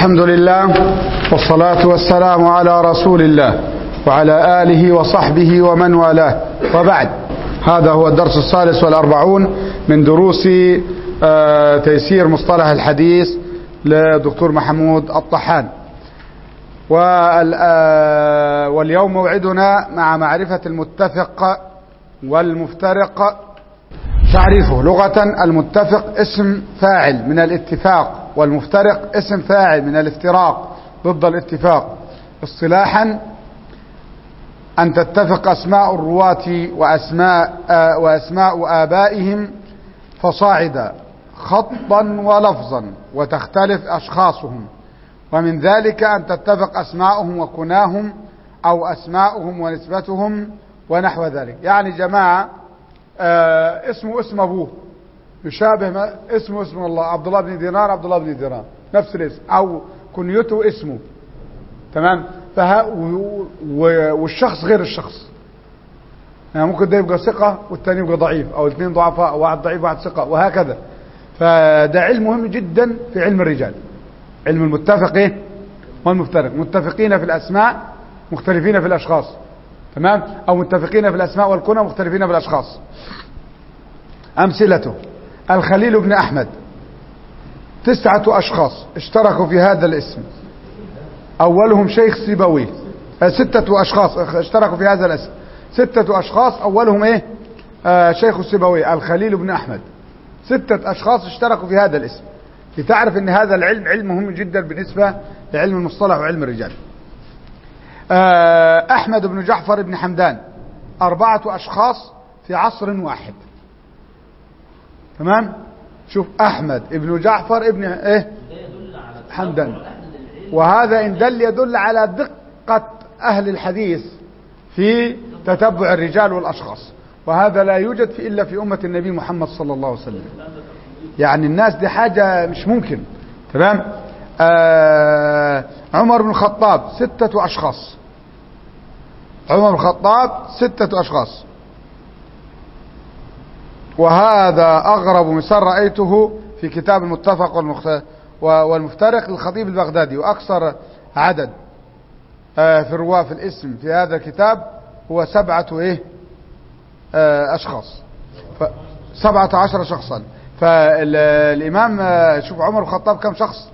الحمد لله والصلاة والسلام على رسول الله وعلى آله وصحبه ومن والاه وبعد هذا هو الدرس الثالث والأربعون من دروس آه، تيسير مصطلح الحديث لدكتور محمود الطحان وال- آه، واليوم موعدنا مع معرفة المتفق والمفترق تعريفه لغة المتفق اسم فاعل من الاتفاق والمفترق اسم فاعل من الافتراق ضد الاتفاق اصطلاحا أن تتفق أسماء الرواة وأسماء, آه وأسماء آبائهم فصاعدا خطا ولفظا وتختلف أشخاصهم ومن ذلك أن تتفق أسماؤهم وكناهم أو أسماؤهم ونسبتهم ونحو ذلك يعني جماعة آه اسمه اسم أبوه يشابه ما اسمه اسم الله عبد الله بن دينار عبد الله بن دينار نفس الاسم أو كنيته اسمه تمام فها و- و- والشخص غير الشخص يعني ممكن ده يبقى ثقة والتاني يبقى ضعيف أو الاثنين ضعفاء أو واحد ضعيف وواحد ثقة وهكذا فده علم مهم جدا في علم الرجال علم المتفق ايه والمفترق متفقين في الأسماء مختلفين في الأشخاص تمام أو متفقين في الأسماء والكنى مختلفين في الأشخاص أمثلته الخليل بن أحمد تسعة أشخاص اشتركوا في هذا الاسم أولهم شيخ سيبوي آه، ستة أشخاص اشتركوا في هذا الاسم ستة أشخاص أولهم إيه آه شيخ السيبوي الخليل بن أحمد ستة أشخاص اشتركوا في هذا الاسم لتعرف أن هذا العلم علم مهم جدا بالنسبة لعلم المصطلح وعلم الرجال آه أحمد بن جعفر بن حمدان أربعة أشخاص في عصر واحد تمام شوف أحمد ابن جعفر ابن إيه حمدان وهذا إن دل يدل على دقة أهل الحديث في تتبع الرجال والأشخاص وهذا لا يوجد في إلا في أمة النبي محمد صلى الله عليه وسلم يعني الناس دي حاجة مش ممكن تمام آه عمر بن الخطاب ستة أشخاص عمر بن الخطاب ستة أشخاص وهذا أغرب مثال رأيته في كتاب المتفق والمخت- والمفترق للخطيب البغدادي وأكثر عدد آه، في الرواة في الاسم في هذا الكتاب هو سبعة إيه آه، أشخاص ف- سبعة عشر شخصا فالإمام آه، شوف عمر بن الخطاب كم شخص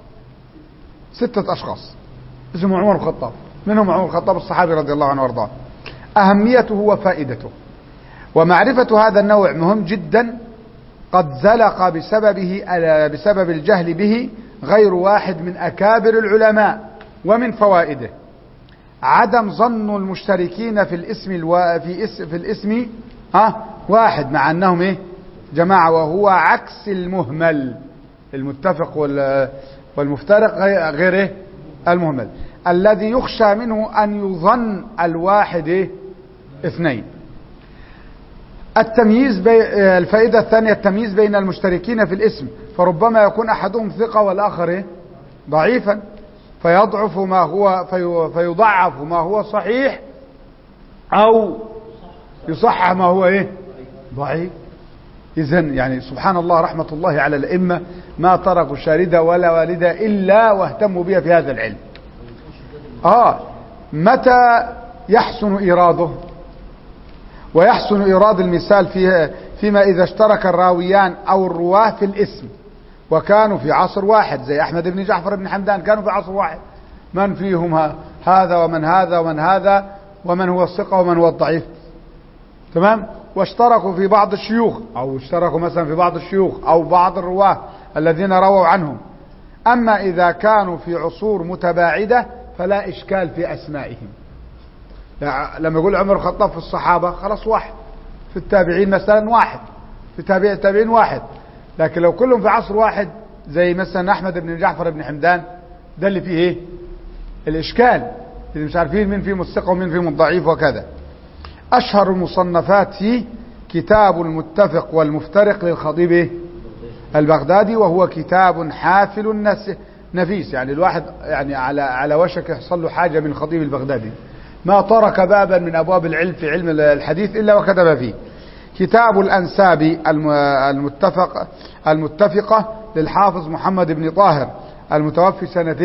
ستة أشخاص اسمه عمر بن الخطاب منهم عمر بن الخطاب الصحابي رضي الله عنه وارضاه أهميته وفائدته ومعرفة هذا النوع مهم جدا قد زلق بسببه بسبب الجهل به غير واحد من أكابر العلماء ومن فوائده عدم ظن المشتركين في الاسم الوا... في, اس... في الاسم ها واحد مع انهم ايه جماعه وهو عكس المهمل المتفق وال... والمفترق غير غير ايه المهمل الذي يخشى منه ان يظن الواحد ايه اثنين التمييز بي... الفائدة الثانية التمييز بين المشتركين في الاسم فربما يكون أحدهم ثقة والآخر إيه؟ ضعيفا فيضعف ما هو في... فيضعف ما هو صحيح أو يصحح ما هو إيه ضعيف إذا يعني سبحان الله رحمة الله على الأئمة ما تركوا شاردة ولا والدة إلا واهتموا بها في هذا العلم آه متى يحسن إيراده ويحسن إيراد المثال فيه فيما إذا اشترك الراويان أو الرواه في الاسم وكانوا في عصر واحد زي أحمد بن جعفر بن حمدان كانوا في عصر واحد من فيهم ها- هذا ومن هذا ومن هذا ومن هو الثقة ومن هو الضعيف تمام واشتركوا في بعض الشيوخ أو اشتركوا مثلا في بعض الشيوخ أو بعض الرواه الذين رووا عنهم أما إذا كانوا في عصور متباعدة فلا إشكال في أسمائهم لا- لما يقول عمر الخطاب في الصحابة خلاص واحد في التابعين مثلا واحد في تابع التابعين واحد لكن لو كلهم في عصر واحد زي مثلا أحمد بن جعفر بن حمدان ده اللي فيه ايه الإشكال اللي مش عارفين مين فيهم الثقة ومين فيهم الضعيف وكذا أشهر المصنفات فيه كتاب المتفق والمفترق للخطيب إيه؟ البغدادي وهو كتاب حافل النس- نفيس يعني الواحد يعني على على وشك يحصل له حاجة من الخطيب البغدادي ما ترك بابا من أبواب العلم في علم الحديث إلا وكتب فيه كتاب الأنساب الم- المتفق المتفقة للحافظ محمد بن طاهر المتوفي سنة إيه؟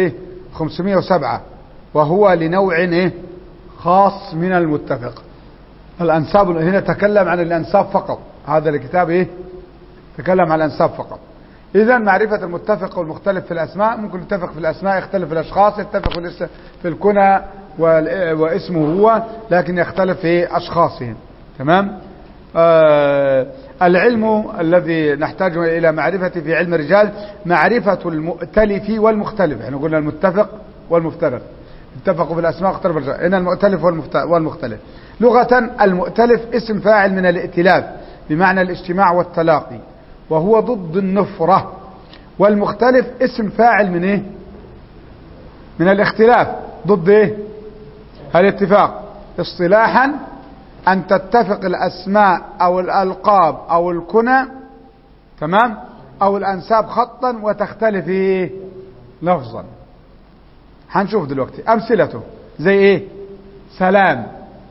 507 وهو لنوع إيه خاص من المتفق الأنساب هنا تكلم عن الأنساب فقط هذا الكتاب إيه تكلم عن الأنساب فقط إذا معرفة المتفق والمختلف في الأسماء ممكن يتفق في الأسماء يختلف في الأشخاص يتفق في, الاسم في الكنى وال- واسمه هو لكن يختلف في أشخاصهم تمام آه العلم الذي نحتاج إلى معرفة في علم الرجال معرفة المؤتلف والمختلف احنا قلنا المتفق والمفترق اتفقوا في الأسماء اختلفوا في الرجال هنا المؤتلف والمفت- والمختلف لغة المؤتلف اسم فاعل من الائتلاف بمعنى الاجتماع والتلاقي وهو ضد النفرة والمختلف اسم فاعل من ايه من الاختلاف ضد ايه الاتفاق اصطلاحا ان تتفق الاسماء او الالقاب او الكنى تمام او الانساب خطا وتختلف ايه لفظا هنشوف دلوقتي امثلته زي ايه سلام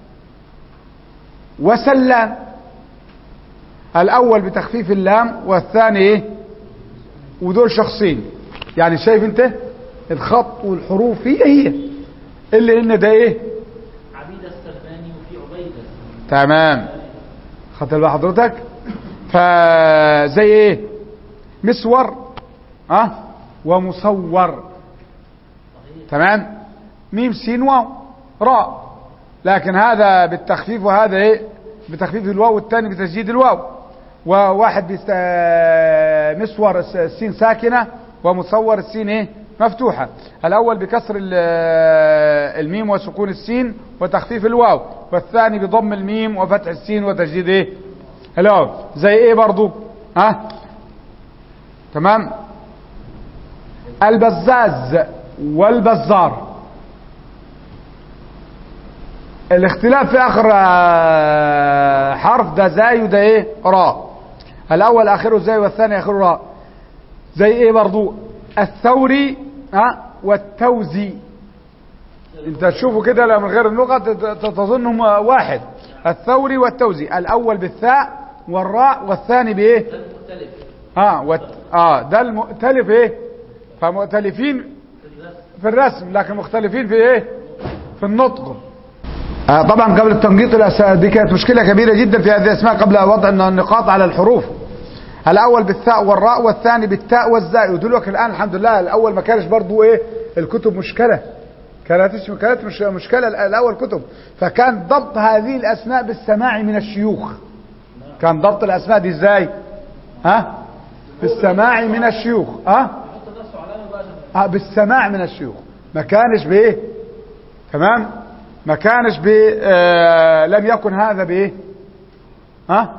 وسلام الاول بتخفيف اللام والثاني ايه ودول شخصين يعني شايف انت الخط والحروف هي هي اللي ان ده ايه عبيد السلماني وفي عبيدة تمام خدت بال حضرتك فزي ايه مسور اه ومصور تمام ميم سين واو راء لكن هذا بالتخفيف وهذا ايه بتخفيف الواو والثاني بتسجيد الواو وواحد بيست... مسور الس- السين ساكنة ومصور السين ايه مفتوحة الاول بكسر ال- الميم وسكون السين وتخفيف الواو والثاني بضم الميم وفتح السين وتجديد ايه الواو زي ايه برضو ها تمام البزاز والبزار الاختلاف في اخر آه، حرف ده زاي وده ايه راء الاول اخره زاي والثاني اخره راء زي ايه برضو الثوري ها والتوزي انت تشوفوا كده لا من غير اللغه تت- تظنهم واحد الثوري والتوزي الاول بالثاء والراء والثاني بايه ده المختلف اه وت... اه ده المؤتلف ايه فمؤتلفين في الرسم في الرسم لكن مختلفين في ايه في النطق آه طبعا قبل التنقيط الأس- دي كانت مشكلة كبيرة جدا في هذه الأسماء قبل وضع النقاط على الحروف الأول بالثاء والراء والثاني بالتاء والزاء ودول لك الآن الحمد لله الأول ما كانش برضو إيه الكتب مشكلة كانت كانت مش مشكلة الأول كتب فكان ضبط هذه الأسماء بالسماع من الشيوخ كان ضبط الأسماء دي إزاي ها بالسماع من الشيوخ ها يحط نفسه علامة بقى عشان آه، بالسماع من الشيوخ ما كانش بايه تمام ما كانش ب آه لم يكن هذا بايه ها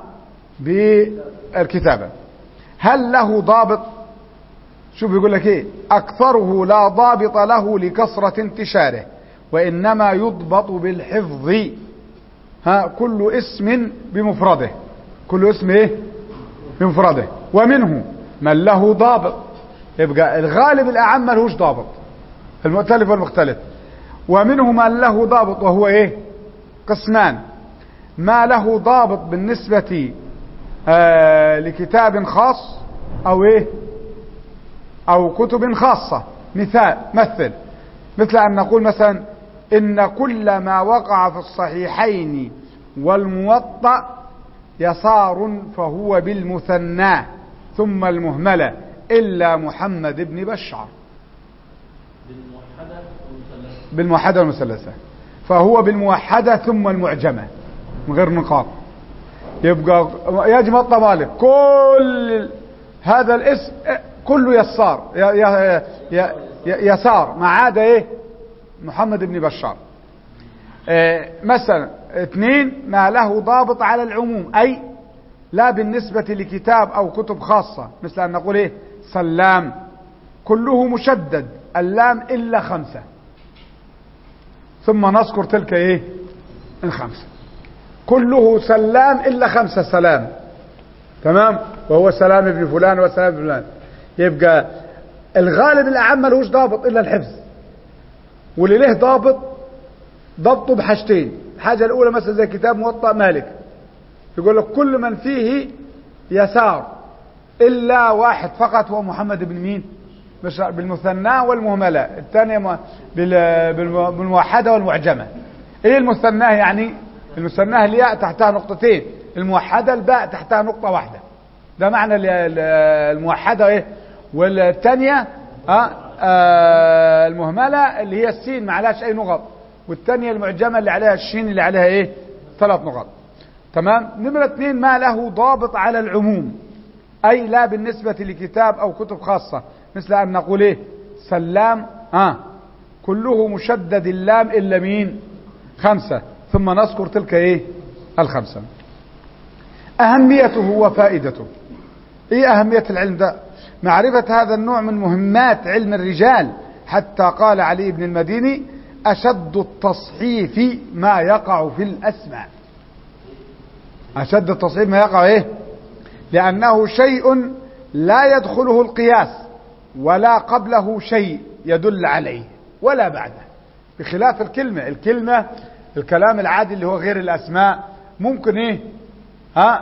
بالكتابه هل له ضابط شوف يقول لك ايه اكثره لا ضابط له لكثره انتشاره وانما يضبط بالحفظ ها كل اسم بمفرده كل اسم ايه بمفرده ومنه من له ضابط يبقى الغالب الاعم ملهوش ضابط المؤتلف والمختلف ومنه من له ضابط وهو ايه قسمان ما له ضابط بالنسبة آه لكتاب خاص او ايه او كتب خاصة مثال مثل مثل ان نقول مثلا ان كل ما وقع في الصحيحين والموطأ يسار فهو بالمثنى ثم المهملة إلا محمد بن بشار بالموحدة والمثلثة بالموحدة والمثلثة فهو بالموحدة ثم المعجمة من غير نقاط يبقى يجب الطوالب كل هذا الاسم كله يسار ي- ي- ي- ي- يسار ما عدا ايه محمد بن بشار آه، مثلا اثنين ما له ضابط على العموم اي لا بالنسبة لكتاب او كتب خاصة مثل ان نقول ايه سلام كله مشدد اللام الا خمسة ثم نذكر تلك ايه الخمسة كله سلام الا خمسة سلام تمام وهو سلام ابن فلان وسلام ابن فلان يبقى الغالب الاعم ملوش ضابط الا الحفظ واللي له ضابط ضبطه بحاجتين الحاجة الأولى مثلا زي كتاب موطأ مالك يقول لك كل من فيه يسار إلا واحد فقط هو محمد بن مين مش بالمثنى والمهملة الثانية م- بال- بالم- بالموحدة والمعجمة ايه المثنى يعني المثنى الياء تحتها نقطتين الموحدة الباء تحتها نقطة واحدة ده معنى ال- ال- الموحدة ايه والثانية ها آه المهملة اللي هي السين ما عليهاش اي نقط والثانية المعجمة اللي عليها الشين اللي عليها ايه ثلاث نقط تمام نمرة اثنين ما له ضابط على العموم أي لا بالنسبة لكتاب أو كتب خاصة مثل أن نقول إيه سلام آه كله مشدد اللام إلا مين خمسة ثم نذكر تلك إيه الخمسة أهميته وفائدته إيه أهمية العلم ده معرفة هذا النوع من مهمات علم الرجال حتى قال علي بن المديني أشد التصحيف ما يقع في الأسماء أشد التصحيف ما يقع إيه لأنه شيء لا يدخله القياس ولا قبله شيء يدل عليه ولا بعده بخلاف الكلمة الكلمة الكلام العادي اللي هو غير الأسماء ممكن إيه ها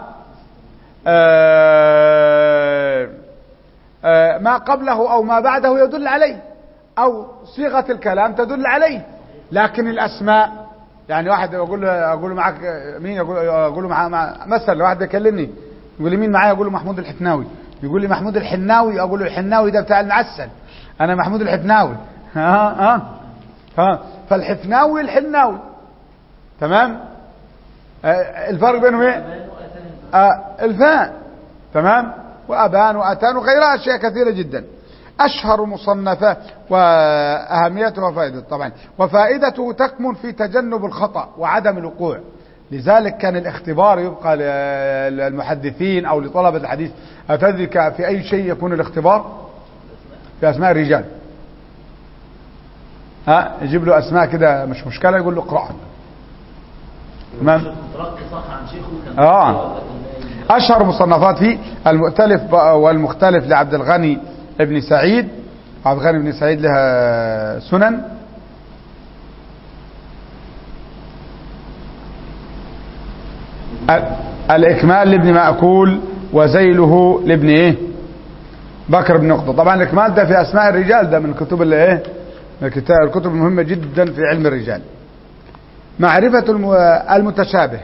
آه آه ما قبله أو ما بعده يدل عليه أو صيغة الكلام تدل عليه لكن الأسماء يعني واحد يقول له اقول له معاك مين يقول اقول له مع, مع مثلا واحد يكلمني يقول لي مين معايا اقول له محمود الحفناوي يقول لي محمود الحناوي اقول له الحناوي ده بتاع المعسل انا محمود الحفناوي ها ها ها فالحفناوي الحناوي تمام آه الفرق بينهم ايه آه الفاء تمام وابان واتان وغيرها اشياء كثيره جدا أشهر مصنفات وأهميته وفائدته طبعا وفائدته تكمن في تجنب الخطأ وعدم الوقوع لذلك كان الاختبار يبقى للمحدثين أو لطلبة الحديث أتدرك في أي شيء يكون الاختبار في أسماء الرجال ها يجيب له أسماء كده مش مشكلة يقول له اقرأها تمام تركت صح عن شيخه كان آه. أشهر مصنفات فيه المؤتلف والمختلف لعبد الغني ابن سعيد عبد الغني بن سعيد لها سنن الإكمال لابن مأكول وزيله لابن إيه بكر بن نقطة طبعا الإكمال ده في أسماء الرجال ده من الكتب اللي إيه من الكتاب الكتب المهمة جدا في علم الرجال معرفة المتشابه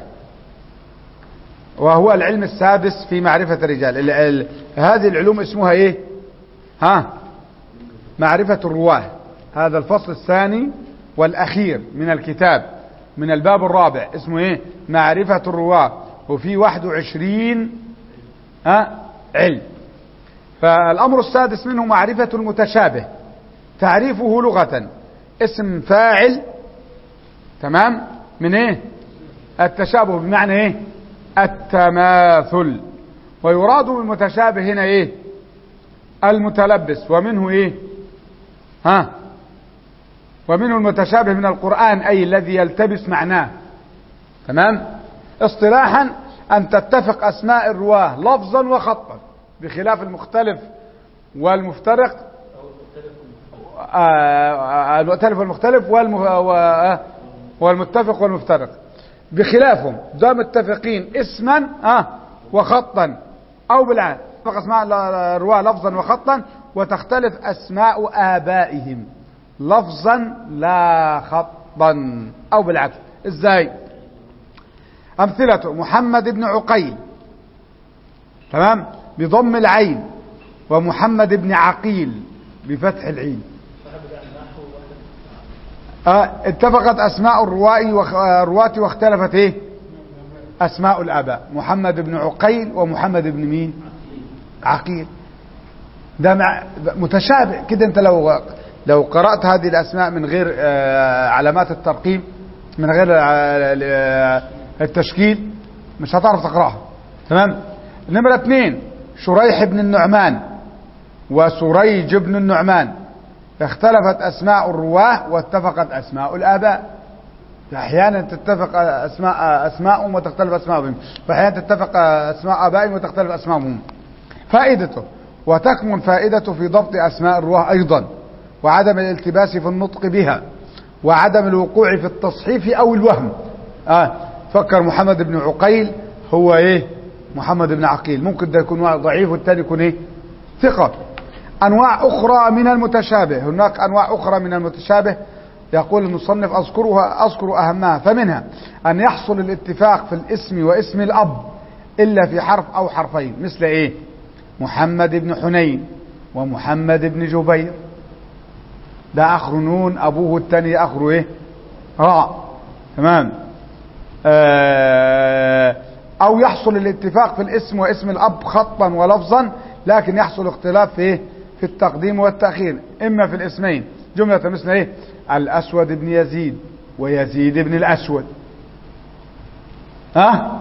وهو العلم السادس في معرفة الرجال ال ال هذه العلوم اسمها ايه ها معرفة الرواه هذا الفصل الثاني والأخير من الكتاب من الباب الرابع اسمه ايه معرفة الرواه وفي 21 ها علم فالأمر السادس منه معرفة المتشابه تعريفه لغة اسم فاعل تمام من ايه التشابه بمعنى ايه التماثل ويراد بالمتشابه هنا ايه المتلبس ومنه ايه ها ومنه المتشابه من القرآن اي الذي يلتبس معناه تمام اصطلاحا ان تتفق اسماء الرواه لفظا وخطا بخلاف المختلف والمفترق آه المؤتلف والمختلف والمتفق والمفترق بخلافهم ده متفقين اسما آه وخطا او بالعكس اسماء الرواه لفظا وخطا وتختلف اسماء ابائهم لفظا لا خطا او بالعكس ازاي امثلته محمد بن عقيل تمام بضم العين ومحمد بن عقيل بفتح العين آه اتفقت اسماء الرواء والرواة واختلفت ايه اسماء الاباء محمد بن عقيل ومحمد بن مين عقيل ده مع متشابه كده انت لو لو قرأت هذه الاسماء من غير آه علامات الترقيم من غير آه التشكيل مش هتعرف تقرأها تمام نمرة اثنين شريح بن النعمان وسريج بن النعمان اختلفت اسماء الرواه واتفقت اسماء الاباء احيانا تتفق اسماء اسماءهم وتختلف اسماءهم واحيانا تتفق اسماء ابائهم وتختلف اسماءهم فائدته وتكمن فائدته في ضبط اسماء الرواه ايضا وعدم الالتباس في النطق بها وعدم الوقوع في التصحيف او الوهم آه فكر محمد بن عقيل هو ايه محمد بن عقيل ممكن ده يكون ضعيف والثاني يكون ايه ثقة أنواع أخرى من المتشابه هناك أنواع أخرى من المتشابه يقول المصنف أذكرها أذكر أهمها فمنها أن يحصل الاتفاق في الاسم واسم الأب إلا في حرف أو حرفين مثل إيه محمد بن حنين ومحمد بن جبير ده آخر نون أبوه الثاني آخره إيه راء تمام آه أو يحصل الاتفاق في الاسم واسم الأب خطا ولفظا لكن يحصل اختلاف في إيه؟ في التقديم والتأخير إما في الاسمين جملة مثل إيه الأسود بن يزيد ويزيد بن الأسود ها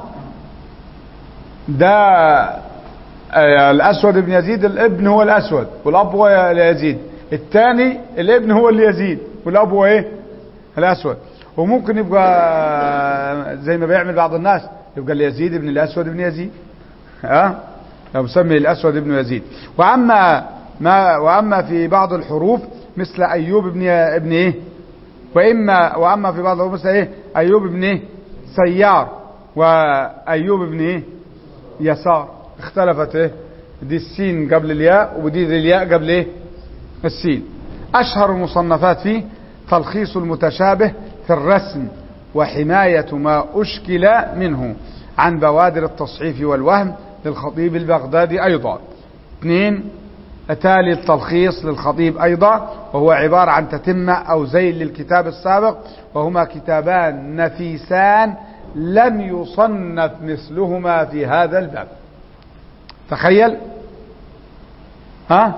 ده آه، الأسود بن يزيد الابن هو الأسود والأب هو يزيد الثاني الابن هو اللي يزيد والأب هو إيه الأسود وممكن يبقى زي ما بيعمل بعض الناس يبقى اليزيد بن الأسود بن يزيد ها لو مسمي الأسود بن يزيد وأما ما وأما في بعض الحروف مثل أيوب بن ابن إيه وإما وأما في بعض الحروف مثل إيه أيوب بن إيه سيار وأيوب بن إيه يسار اختلفت إيه دي السين قبل الياء ودي الياء قبل إيه السين أشهر المصنفات فيه تلخيص المتشابه في الرسم وحماية ما أشكل منه عن بوادر التصحيف والوهم للخطيب البغدادي أيضا اثنين تالي التلخيص للخطيب أيضا وهو عبارة عن تتمة أو زين للكتاب السابق وهما كتابان نفيسان لم يصنف مثلهما في هذا الباب تخيل ها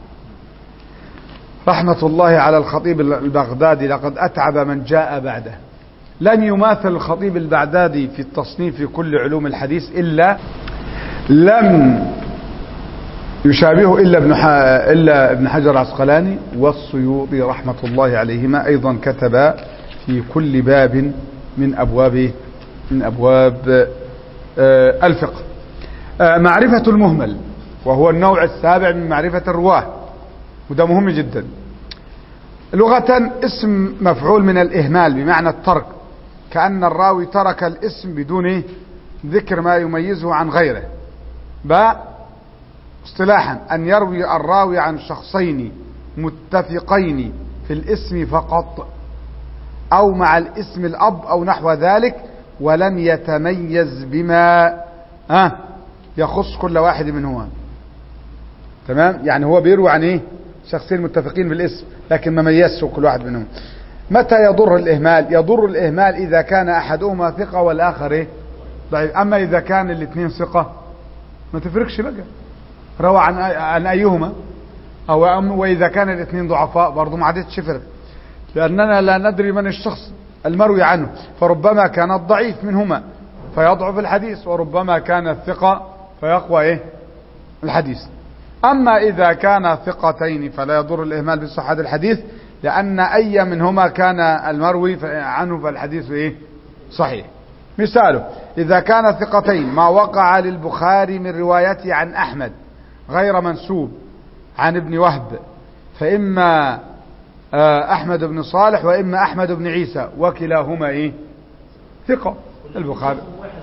رحمة الله على الخطيب البغدادي لقد أتعب من جاء بعده لم يماثل الخطيب البغدادي في التصنيف في كل علوم الحديث إلا لم يشابهه إلا ابن إلا ابن حجر العسقلاني والسيوطي رحمة الله عليهما أيضا كتبا في كل باب من أبواب من أبواب الفقه معرفة المهمل وهو النوع السابع من معرفة الرواه وده مهم جدا لغة اسم مفعول من الإهمال بمعنى الترك كأن الراوي ترك الاسم بدون ذكر ما يميزه عن غيره باء اصطلاحا أن يروي الراوي عن شخصين متفقين في الاسم فقط أو مع الاسم الأب أو نحو ذلك ولم يتميز بما آه يخص كل واحد منهما تمام يعني هو بيروي عن ايه شخصين متفقين بالاسم لكن ما ميزش كل واحد منهم متى يضر الإهمال يضر الإهمال إذا كان أحدهما ثقة والآخر إيه ضعيف أما إذا كان الاثنين ثقة ما تفرقش بقى روى عن عن أيهما أو وإذا كان الاثنين ضعفاء برضه ما عادتش فرق لأننا لا ندري من الشخص المروي عنه فربما كان الضعيف منهما فيضعف الحديث وربما كان الثقة فيقوى إيه الحديث أما إذا كان ثقتين فلا يضر الإهمال بصحة الحديث لأن أي منهما كان المروي عنه فالحديث إيه؟ صحيح مثاله إذا كان ثقتين ما وقع للبخاري من روايته عن أحمد غير منسوب عن ابن وهب فإما أحمد بن صالح وإما أحمد بن عيسى وكلاهما إيه ثقة البخاري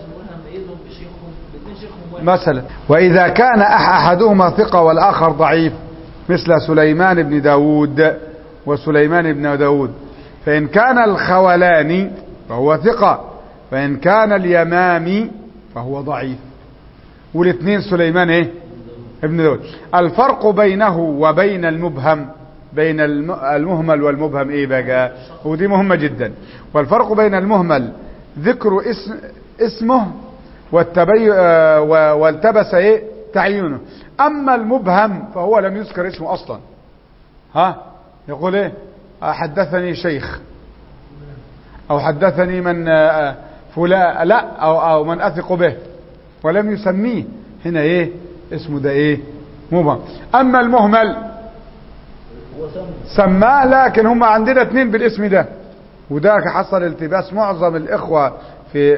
مثلا وإذا كان أحدهما ثقة والآخر ضعيف مثل سليمان بن داود وسليمان بن داود فإن كان الخولاني فهو ثقة فإن كان اليمامي فهو ضعيف والاثنين سليمان ايه ابن داود الفرق بينه وبين المبهم بين المهمل والمبهم ايه بقى ودي مهمة جدا والفرق بين المهمل ذكر اسم اسمه والتبي والتبس ايه تعيينه اما المبهم فهو لم يذكر اسمه اصلا ها يقول ايه حدثني شيخ او حدثني من فلان لا او او من اثق به ولم يسميه هنا ايه اسمه ده ايه مبهم اما المهمل سماه لكن هم عندنا اثنين بالاسم ده وده حصل التباس معظم الاخوه في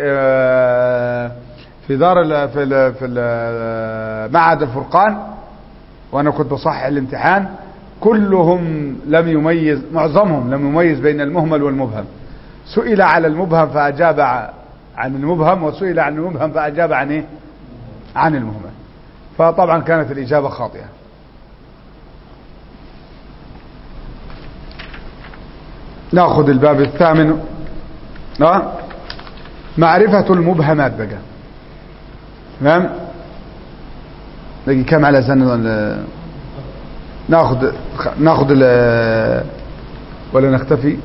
في دار ال في ال في ال معهد الفرقان وانا كنت بصحح الامتحان كلهم لم يميز معظمهم لم يميز بين المهمل والمبهم سئل على المبهم فاجاب عن المبهم وسئل عن المبهم فاجاب عن ايه عن المهمل فطبعا كانت الاجابه خاطئه ناخذ الباب الثامن اه معرفة المبهمات بقى تمام باقي كم على سنة ال- ناخذ ناخذ ال- ولا نختفي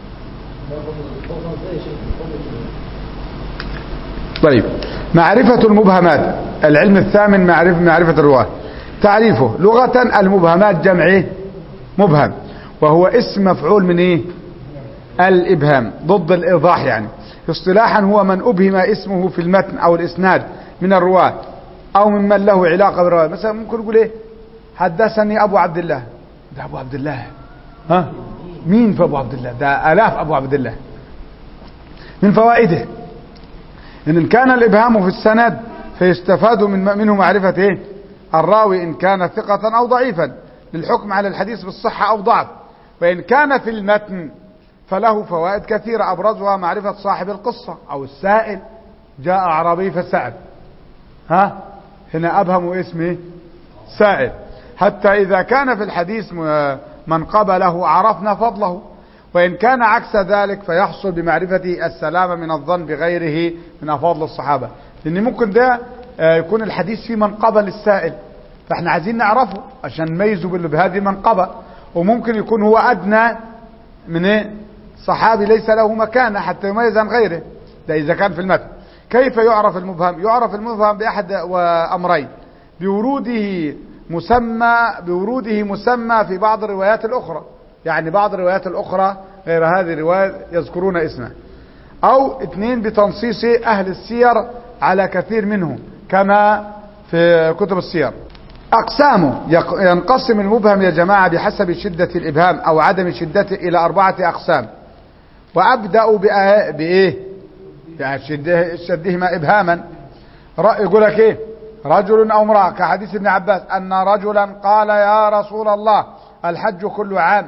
طيب معرفة المبهمات العلم الثامن معرفة معرفة الرواة تعريفه لغة المبهمات جمع إيه؟ مبهم وهو اسم مفعول من ايه الابهام ضد الايضاح يعني اصطلاحا هو من ابهم اسمه في المتن او الاسناد من الرواة او ممن له علاقة بالرواة مثلا ممكن نقول ايه حدثني ابو عبد الله ده ابو عبد الله ها مين في ابو عبد الله ده الاف ابو عبد الله من فوائده ان كان الابهام في السند فيستفاد من منه معرفة ايه الراوي ان كان ثقة او ضعيفا للحكم على الحديث بالصحة او ضعف وان كان في المتن فله فوائد كثيرة ابرزها معرفة صاحب القصة او السائل جاء اعرابي فسأل ها هنا ابهم اسمه سائل حتى اذا كان في الحديث م- من قبله عرفنا فضله وإن كان عكس ذلك فيحصل بمعرفة السلامة من الظن بغيره من أفاضل الصحابة لأن ممكن ده آه، يكون الحديث فيه منقبة للسائل فاحنا عايزين نعرفه عشان نميزه بال- بهذه المنقبة وممكن يكون هو أدنى من إيه؟ صحابي ليس له مكانة حتى يميز عن غيره ده إذا كان في المتن كيف يعرف المبهم يعرف المبهم بأحد أمرين بوروده مسمى بوروده مسمى في بعض الروايات الأخرى يعني بعض الروايات الأخرى غير هذه الرواية يذكرون اسمه أو اثنين بتنصيص أهل السير على كثير منه كما في كتب السير أقسامه يق- ينقسم المبهم يا جماعة بحسب شدة الإبهام أو عدم شدته إلى أربعة أقسام وأبدأ بأ- بإيه يعني شده شدهما إبهاما ر- يقول لك إيه رجل أو امرأة كحديث ابن عباس أن رجلا قال يا رسول الله الحج كل عام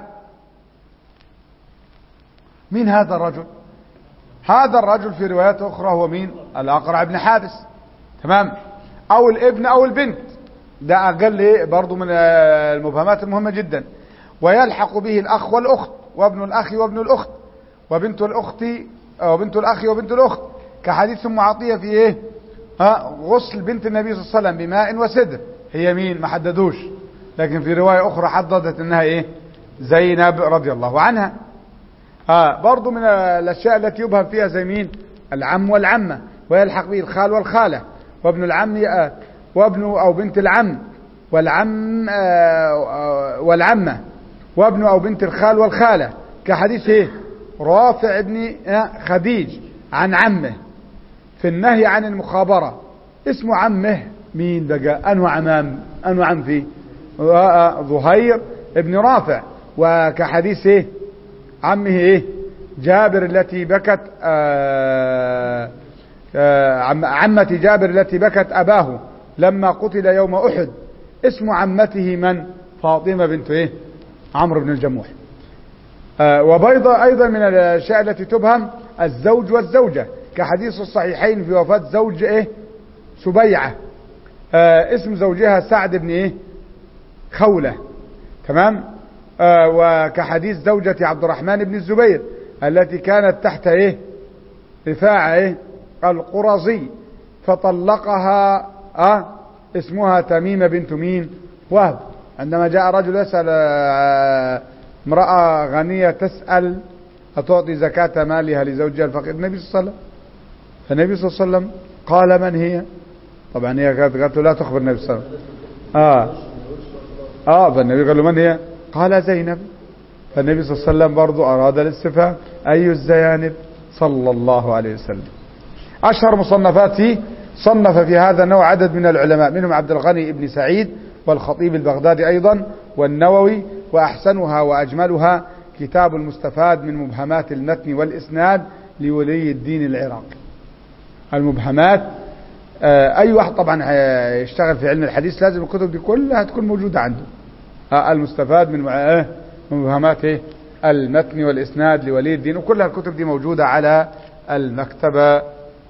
مين هذا الرجل هذا الرجل في روايات أخرى هو مين الأقرع بن حابس تمام أو الابن أو البنت ده أقل إيه برضو من آه، المبهمات المهمة جدا ويلحق به الأخ والأخت وابن الأخ وابن الأخت وبنت الأخت أو بنت الأخ وبنت الأخت كحديث أم عطية في إيه ها غسل بنت النبي صلى الله عليه وسلم بماء وسدر هي مين ما حددوش لكن في رواية أخرى حددت إنها إيه زينب رضي الله عنها آه برضو من الأشياء التي يبهم فيها زي مين العم والعمة ويلحق به الخال والخالة وابن العم آه وابن أو بنت العم والعم آه آه والعمة وابن أو بنت الخال والخالة كحديث إيه رافع ابن آه خديج عن عمه في النهي عن المخابرة اسمه عمه مين بقى أنو عمام أنو عم فيه آه، آه، ظهير ابن رافع وكحديث ايه عمه ايه جابر التي بكت آه آه عم عمة جابر التي بكت أباه لما قتل يوم أحد اسم عمته من فاطمة بنت ايه عمرو بن الجموح آه وبيضا أيضا من الأشياء التي تبهم الزوج والزوجة كحديث الصحيحين في وفاة زوج ايه سبيعة آه اسم زوجها سعد بن ايه خولة تمام آه وكحديث زوجة عبد الرحمن بن الزبير التي كانت تحت ايه رفاعة ايه القرظي فطلقها آه اسمها تميمة بنت مين وهب عندما جاء رجل يسأل آه امرأة غنية تسأل أتعطي زكاة مالها لزوجها الفقير النبي صلى الله عليه وسلم فالنبي صلى الله عليه وسلم قال من هي طبعا هي قالت قالت له لا تخبر النبي صلى الله عليه وسلم اه اه فالنبي قال له من هي قال زينب فالنبي صلى الله عليه وسلم برضو أراد الاستفهام أي الزيانب صلى الله عليه وسلم أشهر مصنفاته صنف في هذا النوع عدد من العلماء منهم عبد الغني بن سعيد والخطيب البغدادي أيضا والنووي وأحسنها وأجملها كتاب المستفاد من مبهمات المتن والإسناد لولي الدين العراقي المبهمات آه، أي واحد طبعا يشتغل في علم الحديث لازم الكتب دي كلها تكون موجودة عنده آه، المستفاد من مع- آه، من مبهمات إيه؟ المتن والإسناد لولي الدين وكل الكتب دي موجودة على المكتبة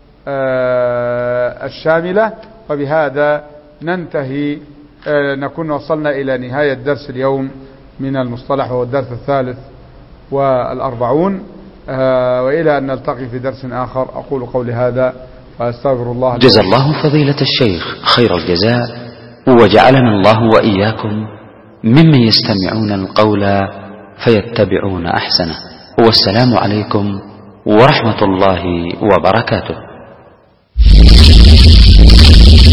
آه، الشاملة وبهذا ننتهي آه، نكون وصلنا إلى نهاية درس اليوم من المصطلح وهو الدرس الثالث والأربعون آه، وإلى أن نلتقي في درس آخر أقول قولي هذا وأستغفر الله لي جزى الله فضيلة الشيخ خير الجزاء وجعلنا الله وإياكم ممن يستمعون القول فيتبعون أحسنه والسلام عليكم ورحمة الله وبركاته